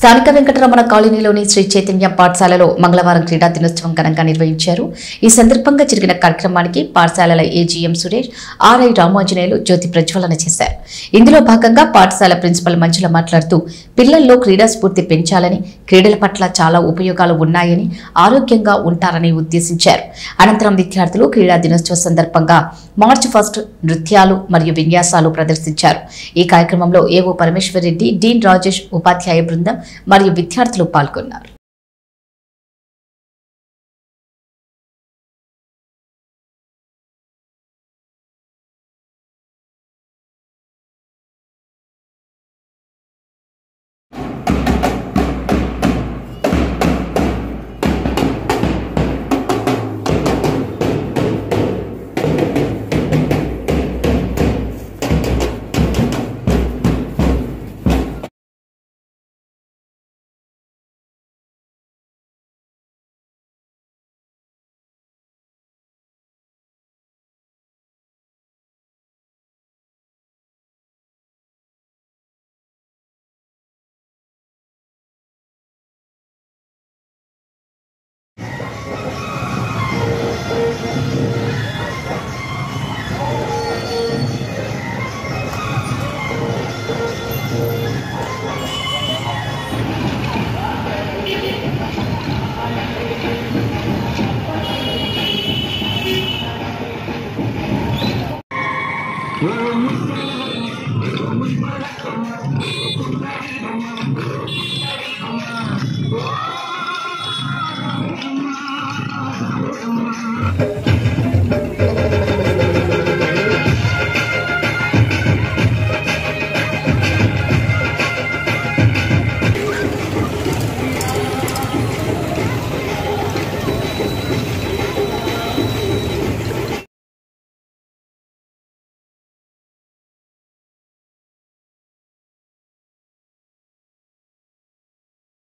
స్థానిక వెంకటరమణ కాలనీలోని శ్రీ చైతన్య పాఠశాలలో మంగళవారం క్రీడా దినోత్సవం ఘనంగా నిర్వహించారు ఈ సందర్భంగా జరిగిన కార్యక్రమానికి పాఠశాలల ఏజీఎం సురేష్ ఆర్ఐ రామాంజనేయులు జ్యోతి ప్రజ్వలన చేశారు ఇందులో భాగంగా పాఠశాల ప్రిన్సిపల్ మంజుల మాట్లాడుతూ పిల్లల్లో క్రీడా స్ఫూర్తి పెంచాలని క్రీడల పట్ల చాలా ఉపయోగాలు ఉన్నాయని ఆరోగ్యంగా ఉంటారని ఉద్దేశించారు అనంతరం విద్యార్థులు క్రీడా దినోత్సవ సందర్భంగా మార్చ్ ఫస్ట్ నృత్యాలు మరియు విన్యాసాలు ప్రదర్శించారు ఈ కార్యక్రమంలో ఏవో పరమేశ్వర్ రెడ్డి డీన్ రాజేష్ ఉపాధ్యాయ బృందం మరియు విద్యార్థులు పాల్గొన్నారు Thank